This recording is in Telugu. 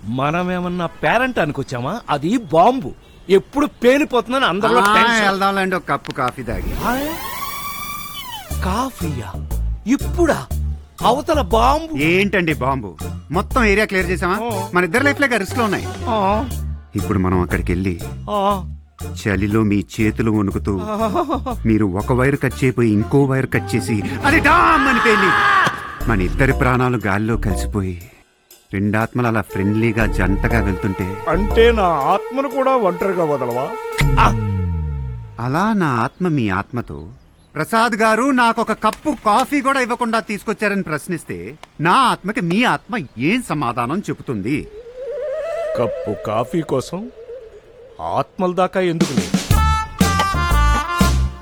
మనమేమన్నా పేరెంట్ అనుకొచ్చామా అది బాంబు ఎప్పుడు పేలిపోతుందని అందరిలో ఆ, టెన్షన్. వెళ్దాంలేండి ఒక కప్పు కాఫీ తాగి హాయ్. కాఫీయా ఇప్పుడా అవతల బాంబు ఏంటండి బాంబు మొత్తం ఏరియా క్లియర్ చేసామా ఓ. మన ఇద్దరు లైఫ్ లేక రిస్క్ లో ఉన్నాయి ఆ, ఇప్పుడు మనం అక్కడికి వెళ్ళి ఆ, చలిలో మీ చేతులు వణుకుతూ మీరు ఒక వైర్ కట్ చేయపోయి ఇంకో వైర్ కట్ చేసి అది డామ్ అని పేలి మన ఇద్దరి ప్రాణాలు గాల్లో కలిసిపోయి రెండాత్మలు అలా ఫ్రెండ్లీగా జంటగా వెళ్తుంటే అంటే నా ఆత్మను కూడా ఒంటరిగా వదలవా ఆ, అలా నా ఆత్మ మీ ఆత్మతో ప్రసాద్ గారు నాకు ఒక కప్పు కాఫీ కూడా ఇవ్వకుండా తీసుకొచ్చారని ప్రశ్నిస్తే నా ఆత్మకి మీ ఆత్మ ఏం సమాధానం చెబుతుంది కప్పు కాఫీ కోసం ఆత్మల దాకా ఎందుకు